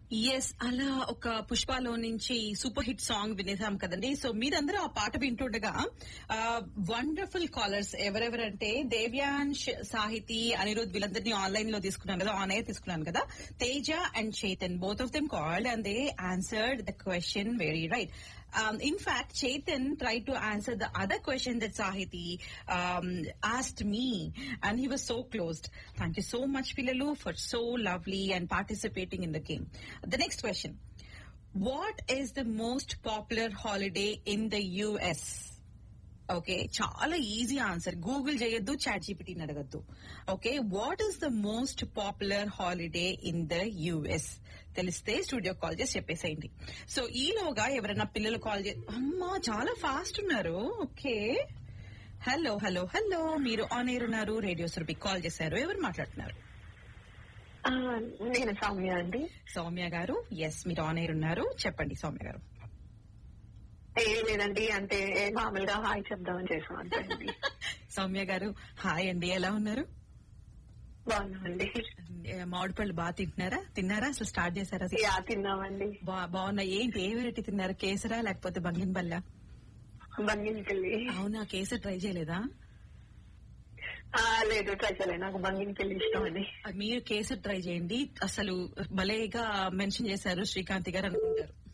Yes అలా ఒక పుష్పలో నుంచి సూపర్ హిట్ సాంగ్ వినేసాం కదండి సో మీరందరూ ఆ పాట వింటుండగా వండర్ఫుల్ కాలర్స్ ఎవరెవరంటే దేవ్యాంశ్ సాహితి అనిరుద్ వీళ్ళందరినీ ఆన్లైన్ లో తీసుకున్నాను కదా ఆన్ ఎయిర్ తీసుకున్నాను కదా Teja and Chetan both of them called and they answered the question very right Um, in fact, Chetan tried to answer the other question that Sahiti um, asked me, and he was so closed. Thank you so much, Pilalu, for so lovely and participating in the game. The next question. What is the most popular holiday in the US? Okay చాలా easy answer Google చేయొద్దు chat జీపీటీని అడగద్దు okay what is the most popular holiday in the US తెలిస్తే studio call చేసి చెప్పేసేయండి so ఈలోగా ఎవరైనా పిల్లలు కాల్ చే అమ్మా చాలా ఫాస్ట్ ఉన్నారు ఓకే హలో హలో హలో మీరు ఆన్ ఎయిర్ ఉన్నారు రేడియో సురభి కాల్ చేశారు ఎవరు మాట్లాడుతున్నారు ఆ, నేను సౌమ్య అండి సౌమ్య గారు ఎస్ మీరు ఆన్ ఎయిర్ ఉన్నారు చెప్పండి సౌమ్య గారు ఏం లేదండి అంటే మామూలుగా హాయ్ చెప్దామని చేసాం అంతే అండి సౌమ్య గారు హాయ్ అండి ఎలా ఉన్నారు బాగున్నామండి ఏ, మామిడి పళ్ళు బాగా తింటున్నారా తిన్నారా అసలు స్టార్ట్ చేశారా అసలు? యా తిన్నామండి బా- బాగున్నాయి ఏంటి ఏ వెరైటీ తిన్నారు కేసరా లేకపోతే బంగిన్ బల్ల బంగినకెళ్ళి అవునా కేసర్ ట్రై చేయలేదా ఆ, లేదు ట్రై చేయలేదు నాకు బంగినకెళ్ళి ఇష్టం అండి మీరు కేసర్ ట్రై చేయండి అసలు భలేగా మెన్షన్ చేశారు శ్రీకాంత్ గారు అనుకుంటారు